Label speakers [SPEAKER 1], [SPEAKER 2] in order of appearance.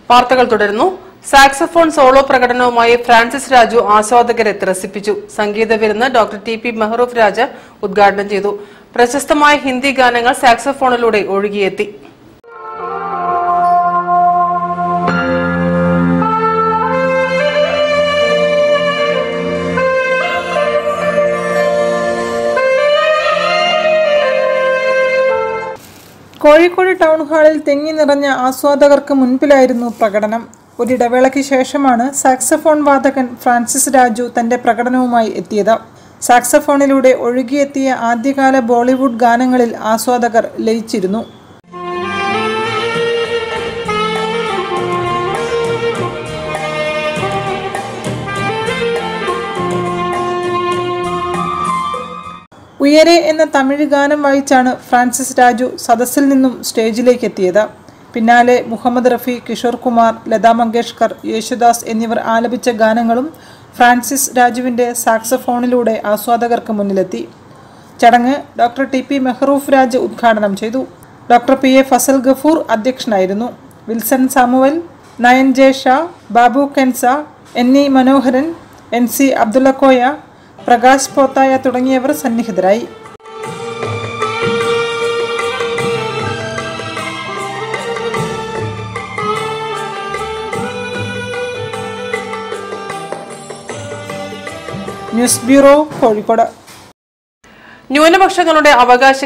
[SPEAKER 1] വാർത്തകൾ തുടരുന്നു saxophone solo പ്രകടനവുമായി ഫ്രാൻസിസ് രാജു ആസ്വാദകരെ ത്രസിപ്പിച്ചു സംഗീത വിരുന്ന് doctor T P Mehroof Raja ഉദ്ഘാടനം ചെയ്തു പ്രശസ്തമായ ഹിന്ദി ഗാനങ്ങൾ സാക്സഫോണിലൂടെ ഒഴുകിയെത്തി
[SPEAKER 2] കോഴിക്കോട് ടൗൺ ഹാളിൽ തെങ്ങി നിറഞ്ഞ ആസ്വാദകർക്ക് മുൻപിലായിരുന്നു പ്രകടനം ഒരിടവേളയ്ക്ക് ശേഷമാണ് സാക്സഫോൺ വാദകൻ ഫ്രാൻസിസ് രാജു തന്റെ പ്രകടനവുമായി എത്തിയത് സാക്സഫോണിലൂടെ ഒഴുകിയെത്തിയ ആദ്യകാല ബോളിവുഡ് ഗാനങ്ങളിൽ ആസ്വാദകർ ലയിച്ചിരുന്നു ഉയരെ എന്ന തമിഴ് ഗാനം വായിച്ചാണ് ഫ്രാൻസിസ് രാജു സദസ്സിൽ നിന്നും സ്റ്റേജിലേക്ക് എത്തിയത് പിന്നാലെ മുഹമ്മദ് റഫി കിഷോർ കുമാർ ലതാ മങ്കേഷ്കർ യേശുദാസ് എന്നിവർ ആലപിച്ച ഗാനങ്ങളും ഫ്രാൻസിസ് രാജുവിൻ്റെ സാക്സഫോണിലൂടെ ആസ്വാദകർക്ക് മുന്നിലെത്തി ചടങ്ങ് doctor T P Mehroof Raj ഉദ്ഘാടനം ചെയ്തു doctor P A Fazal Gafoor അധ്യക്ഷനായിരുന്നു വിൽസൺ സാമുവൽ നയൻ ജെ ഷാ ബാബു കെൻസ N E Manoharan N C Abdullakoya Prakash പോത്തായ തുടങ്ങിയവർ സന്നിഹിതരായി ന്യൂസ് ബ്യൂറോ കോഴിക്കോട്
[SPEAKER 1] ന്യൂനപക്ഷങ്ങളുടെ അവകാശ